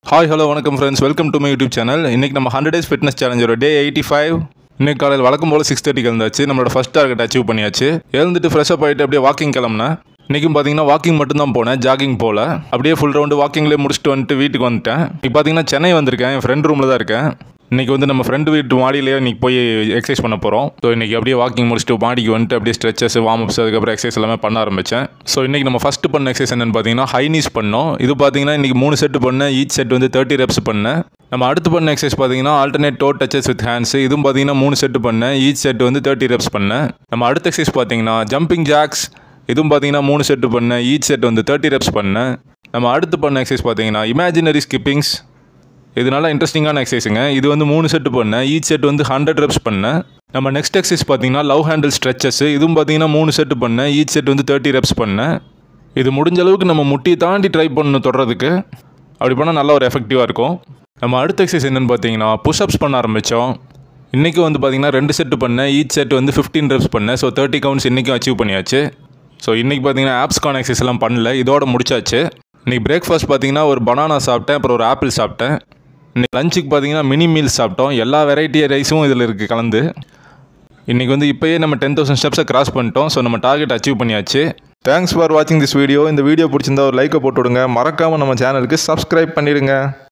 hi hello வணக்கம் friends welcome to my YouTube channel இன்றைக்கி நம்ம ஹண்ட்ரட் டேஸ் ஃபிட்னஸ் சேலஞ்சோட டே எயிட்டி ஃபைவ் இன்னைக்கு காலையில் வழக்கம் போல் சிக்ஸ் தேர்ட்டிக்கு எழுந்தாச்சு நம்மளோட ஃபஸ்ட் டார்கெட் அச்சீவ் பண்ணியாச்சு எழுந்துட்டு ஃப்ரெஷ்அப் ஆகிட்டு அப்படியே வாக்கிங் கிளம்புனேன் இன்றைக்கும் பார்த்தீங்கன்னா வாக்கிங் மட்டும் தான் போனேன் ஜாகிங் போகல அப்படியே ஃபுல் ரவுண்டு வாக்கிங்லேயே முடிச்சுட்டு வந்துட்டு வீட்டுக்கு வந்துட்டேன் இப்போ பார்த்தீங்கன்னா சென்னை வந்திருக்கேன் என் ஃப்ரெண்ட் ரூமில் தான் இருக்கேன் இன்றைக்கி வந்து நம்ம ஃப்ரெண்டு வீட்டு மாடியிலேயே இன்றைக்கி போய் எக்ஸசைஸ் பண்ண போகிறோம் ஸோ இன்றைக்கி அப்படியே வாக்கிங் முடிச்சுட்டு மாடிக்கு வந்துட்டு அப்படியே ஸ்ட்ரெச்சஸ் வார்ம் அப்ஸ் அதுக்கப்புறம் எக்ஸசைஸ் எல்லாமே பண்ண ஆரம்பித்தேன் ஸோ இன்றைக்கி நம்ம ஃபஸ்ட்டு பண்ண எக்ஸசைஸ் என்னென்னு பார்த்தீங்கன்னா ஹை நீஸ் பண்ணோம் இது பார்த்தீங்கன்னா இன்றைக்கி மூணு செட்டு பண்ணேன் ஈச் செட் வந்து தேர்ட்டி ரெப்ஸ் பண்ணேன் நம்ம அடுத்து பண்ண எக்ஸசைஸ் பார்த்தீங்கன்னா alternate toe touches with hands இதுவும் பார்த்தீங்கன்னா மூணு செட்டு பண்ணேன் ஈச் செட் வந்து தேர்ட்டி ரெப்ஸ் பண்ணேன் நம்ம அடுத்த எக்ஸசைஸ் பார்த்தீங்கன்னா ஜம்பிங் ஜாக்ஸ் இதுவும் பார்த்தீங்கன்னா மூணு செட்டு பண்ணேன் ஈச் செட் வந்து தேர்ட்டி ரெப்ஸ் பண்ணேன் நம்ம அடுத்து பண்ண எக்ஸசைஸ் பார்த்தீங்கன்னா இமேஜினரி ஸ்கிப்பிங்ஸ் இது நல்லா இன்ட்ரெஸ்டிங்கான எக்ஸசைஸுங்க இது வந்து மூணு செட்டு பண்ணேன் ஈச் செட் வந்து ஹண்ட்ரட் ரெப்ஸ் பண்ணேன் நம்ம நெக்ஸ்ட் எக்ஸசைஸ் பார்த்தீங்கன்னா லவ் ஹேண்டில் ஸ்ட்ரெச்சஸ் இதுவும் பார்த்தீங்கன்னா மூணு செட்டு பண்ணேன் ஈச் செட் வந்து தேர்ட்டி ரெப்ஸ் பண்ணேன் இது முடிஞ்ச அளவுக்கு நம்ம முட்டி தாண்டி ட்ரை பண்ணணும் தொடறதுக்கு அப்படி பண்ணால் நல்ல ஒரு எஃபெக்டிவாக இருக்கும் நம்ம அடுத்த எக்ஸசைஸ் என்னென்னு பார்த்தீங்கன்னா புஷ்அப்ஸ் பண்ண ஆரம்பித்தோம் இன்றைக்கி வந்து பார்த்தீங்கன்னா ரெண்டு செட்டு பண்ணேன் ஈச் செட் வந்து ஃபிஃப்டீன் ரெப்ஸ் பண்ணேன் ஸோ தேர்ட்டி கவுண்ட்ஸ் இன்றைக்கும் அச்சீவ் பண்ணியாச்சு ஸோ இன்றைக்கி பார்த்தீங்கன்னா ஆப்ஸ்கான் எக்ஸசைஸ் எல்லாம் பண்ணல இதோட முடிச்சாச்சு இன்றைக்கி பிரேக்ஃபாஸ்ட் பார்த்தீங்கன்னா ஒரு பனானா சாப்பிட்டேன் அப்புறம் ஒரு ஆப்பிள் சாப்பிட்டேன் இன்றைக்கி லஞ்சுக்கு பார்த்தீங்கன்னா மினி மீல்ஸ் சாப்பிட்டோம் எல்லா வெரைட்டி ரைஸும் இதில் இருக்குது கலந்து இன்றைக்கி வந்து இப்போயே நம்ம டென் தௌசண்ட் ஸ்டெப்ஸை கிராஸ் பண்ணிட்டோம் ஸோ நம்ம டார்கெட் அச்சீவ் பண்ணியாச்சு தேங்க்ஸ் ஃபார் வாட்சிங் திஸ் வீடியோ இந்த வீடியோ பிடிச்சிருந்தா ஒரு லைக்கை போட்டு விடுங்க மறக்காமல் நம்ம சேனலுக்கு சப்ஸ்கிரைப் பண்ணிடுங்க